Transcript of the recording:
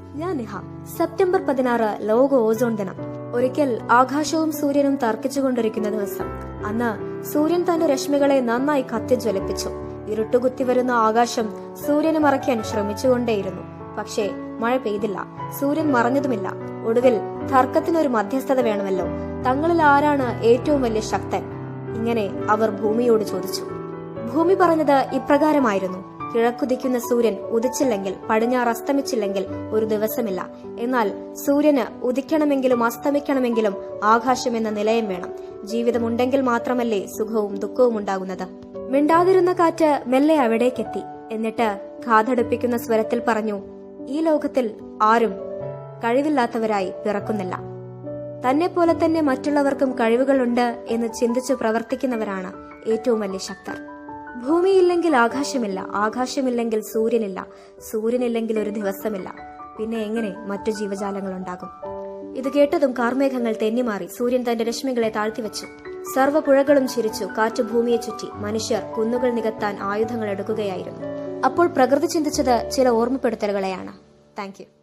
ഞാൻ നിഹ സെപ്റ്റംബർ പതിനാറ് ലോക ഓസോൺ ദിനം ഒരിക്കൽ ആകാശവും സൂര്യനും തർക്കിച്ചുകൊണ്ടിരിക്കുന്ന ദിവസം അന്ന് സൂര്യൻ തന്റെ രശ്മികളെ നന്നായി കത്തിജ്വലിപ്പിച്ചു ഇരുട്ടുകുത്തി വരുന്ന ആകാശം സൂര്യനെ മറയ്ക്കാൻ ശ്രമിച്ചുകൊണ്ടേയിരുന്നു പക്ഷേ മഴ പെയ്തില്ല സൂര്യൻ മറഞ്ഞതുമില്ല ഒടുവിൽ തർക്കത്തിനൊരു മധ്യസ്ഥത വേണമല്ലോ തങ്ങളിൽ ആരാണ് ഏറ്റവും വലിയ ശക്തൻ ഇങ്ങനെ അവർ ഭൂമിയോട് ചോദിച്ചു ഭൂമി പറഞ്ഞത് ഇപ്രകാരമായിരുന്നു കിഴക്കുദിക്കുന്ന സൂര്യൻ ഉദിച്ചില്ലെങ്കിൽ പടിഞ്ഞാറ് അസ്തമിച്ചില്ലെങ്കിൽ ഒരു ദിവസമില്ല എന്നാൽ സൂര്യന് ഉദിക്കണമെങ്കിലും അസ്തമിക്കണമെങ്കിലും ആകാശം എന്ന നിലയം വേണം ജീവിതമുണ്ടെങ്കിൽ മാത്രമല്ലേ സുഖവും ദുഃഖവും ഉണ്ടാകുന്നത് മിണ്ടാതിരുന്ന കാറ്റ് മെല്ലെ അവിടേക്കെത്തി എന്നിട്ട് കാതടുപ്പിക്കുന്ന സ്വരത്തിൽ പറഞ്ഞു ഈ ലോകത്തിൽ ആരും കഴിവില്ലാത്തവരായി പിറക്കുന്നില്ല തന്നെ പോലെ തന്നെ മറ്റുള്ളവർക്കും കഴിവുകളുണ്ട് എന്ന് ചിന്തിച്ചു പ്രവർത്തിക്കുന്നവരാണ് ഏറ്റവും വലിയ ശക്തർ ഭൂമിയില്ലെങ്കിൽ ആകാശമില്ല ആകാശമില്ലെങ്കിൽ സൂര്യനില്ല സൂര്യനില്ലെങ്കിൽ ഒരു ദിവസമില്ല പിന്നെ എങ്ങനെ മറ്റു ജീവജാലങ്ങൾ ഉണ്ടാകും ഇത് കേട്ടതും കാർമേഘങ്ങൾ തെന്നിമാറി സൂര്യൻ തന്റെ രശ്മികളെ താഴ്ത്തിവെച്ചു സർവ്വപുഴകളും ചിരിച്ചു കാറ്റ് ഭൂമിയെ ചുറ്റി മനുഷ്യർ കുന്നുകൾ നികത്താൻ ആയുധങ്ങൾ എടുക്കുകയായിരുന്നു അപ്പോൾ പ്രകൃതി ചിന്തിച്ചത് ചില ഓർമ്മപ്പെടുത്തലുകളെയാണ് താങ്ക് യു